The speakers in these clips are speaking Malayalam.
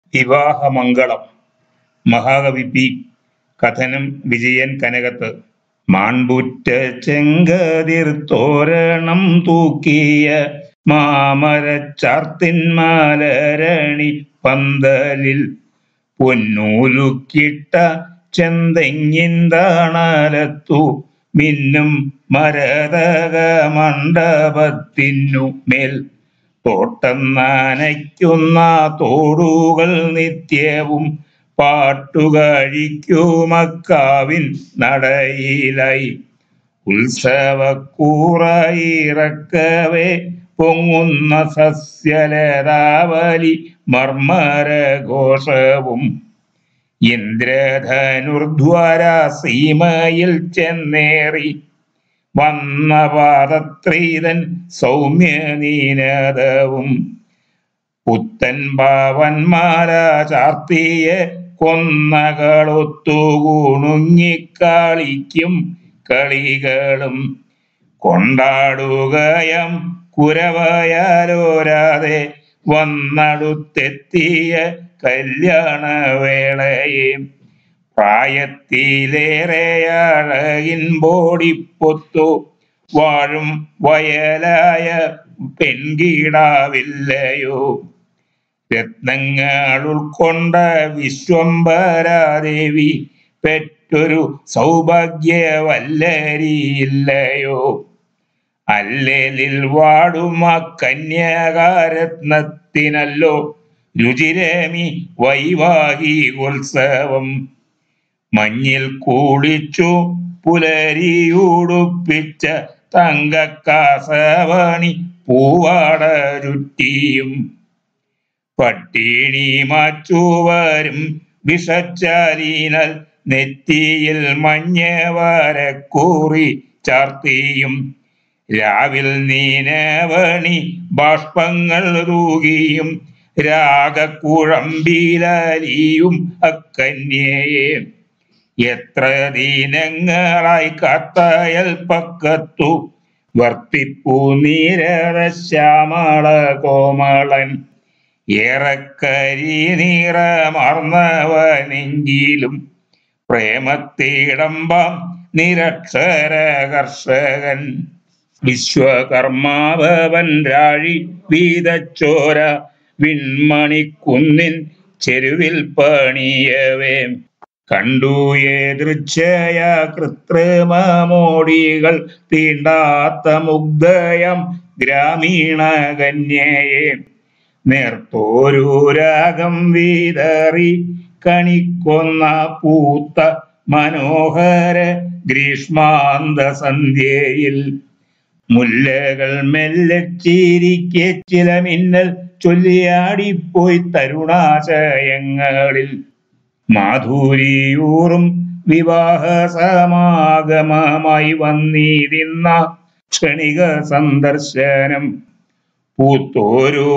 വിവാഹമംഗളം മഹാകവി പി കഥനം വിജയൻ കനകത്ത് മാൺപുറ്റ ചെങ്കതിർ തോരണം തൂക്കിയ മാമരച്ചാർത്തിന്മാലരണി പന്തലിൽ പൊന്നൂലുക്കിട്ട ചെന്തെങ്ങിന്താണലത്തു മിന്നും മരതക മണ്ഡപത്തിനു മേൽ തോട്ടം നനയ്ക്കുന്ന തോടുകൾ നിത്യവും പാട്ടുകഴിക്കുമക്കാവിൻ നടയിലായി ഉത്സവക്കൂറയിറക്കവേ പൊങ്ങുന്ന സസ്യലതാവലി മർമ്മരഘോഷവും ഇന്ദ്രധനുർധ്വര സീമയിൽ ചെന്നേറി വന്ന പാദത്രീതൻ സൗമ്യനീനതവും പുത്തൻ ഭാവന്മാര ചാർത്തിയ കൊന്നകളൊത്തുകുണുങ്ങിക്കളിക്കും കളികളും കൊണ്ടാടുകയം കുരവയാലോരാതെ വന്നടുത്തെത്തിയ കല്യാണവേളയെ പ്രായത്തിലേറെ അഴകിൻ ബോടിപ്പൊത്തു വാഴും വയലായ പെൺകിടാവില്ലയോ രത്നങ്ങൾ ഉൾക്കൊണ്ട വിശ്വംഭരാദേവി പെറ്റൊരു സൗഭാഗ്യവല്ലരിയില്ലയോ അല്ലേലിൽ വാടും ആ കന്യാകാരത്നത്തിനല്ലോ രുചിരമി വൈവാഹികോത്സവം മഞ്ഞിൽ കൂടിച്ചു പുലരിയുടുപ്പിച്ച തങ്കക്കാസവണി പൂവാട ചുറ്റിയും പട്ടിണി മാച്ചുവരും വിഷച്ചാലിനാൽ നെറ്റിയിൽ മഞ്ഞവരക്കൂറി ചാർത്തിയും രാവിൽ നീനവണി ബാഷ്പങ്ങൾ തൂകിയും രാഗക്കുഴമ്പിലലിയും അക്കന്യയെ എത്ര ദീനങ്ങളായി കാത്തയൽ പക്കത്തു വർത്തിപ്പൂ നീരത ശ്യാമള കോമളൻ ഏറക്കരി നിറമാർന്നവനെങ്കിലും പ്രേമത്തിടമ്പാം നിരക്ഷര കർഷകൻ വിശ്വകർമാഭവൻ രാഴി വീതച്ചോര വിൺമണിക്കുന്നിൻ ചെരുവിൽ പണിയവേ കണ്ടു എതിർച്ചയ കൃത്രിമമോടികൾ തീണ്ടാത്ത മുഗ്ധയം ഗ്രാമീണ കന്യയെ നേർത്തോരു രാഗം വീതറി കണിക്കൊന്ന പൂത്ത മനോഹര ഗ്രീഷ്മാന്ത സന്ധ്യയിൽ മുല്ലകൾ മെല്ലെ ചിരിക്കെ ചില മിന്നൽ ചൊല്ലിയാടിപ്പോയി തരുണാശയങ്ങളിൽ മാധുരിയൂറും വിവാഹ സമാഗമമായി വന്നിരുന്ന ക്ഷണിക സന്ദർശനം പൂത്തോരു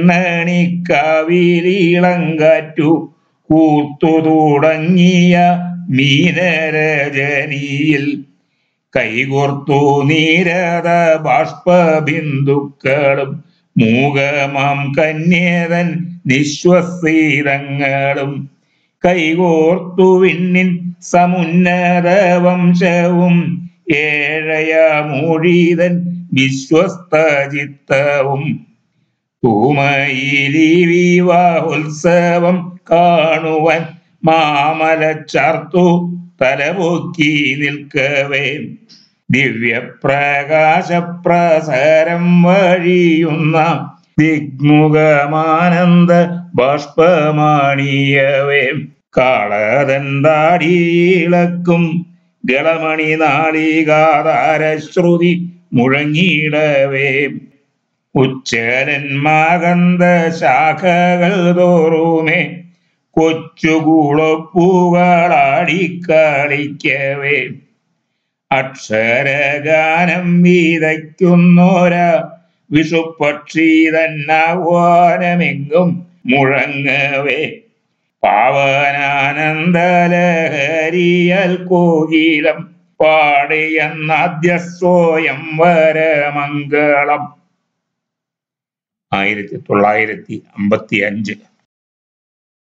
വിണ്ണണിക്കാവിലീളങ്കാറ്റു കൂർത്തു തുടങ്ങിയ മീനരജനിയിൽ കൈകോർത്തു നീരത ബാഷ്പബിന്ദുക്കളും മൂകമാം കന്യതൻ നിശ്വസീതങ്ങളും കൈകോർത്തു വിണ്ണിൻ സമുന്നത വംശവും ഏഴയ മൂഴീതൻ വിശ്വസ്ത ചിത്തവും തൂമയിലി വിവാഹോത്സവം കാണുവാൻ മാമല ചാർത്തു തലപൊക്കി നിൽക്കവേ ദിവ്യപ്രകാശപ്രസരം വഴിയുന്ന ദിഗ്മുഖമാനന്ദ ബാഷ്പമാണിയവേ കാളതന്താടിയിളക്കും ഗളമണി നാളികാതാരശ്രുതി മുഴങ്ങിയിടവേ ഉച്ചരൻ മകന്ത ശാഖകൾ തോറുമേ കൊച്ചുകൂളപ്പൂകളാടിക്കളിക്കവേ അക്ഷരഗാനം വീതയ്ക്കുന്നോര വിഷുപക്ഷി തന്നാഹ്വാനമെങ്കും മുഴങ്ങവേ പാവനാനന്ദലഹരിയൽ കോകിലം പാടിയെന്നാദ്യ സ്വയം വരമംഗളം ആയിരത്തി തൊള്ളായിരത്തി അമ്പത്തി അഞ്ച്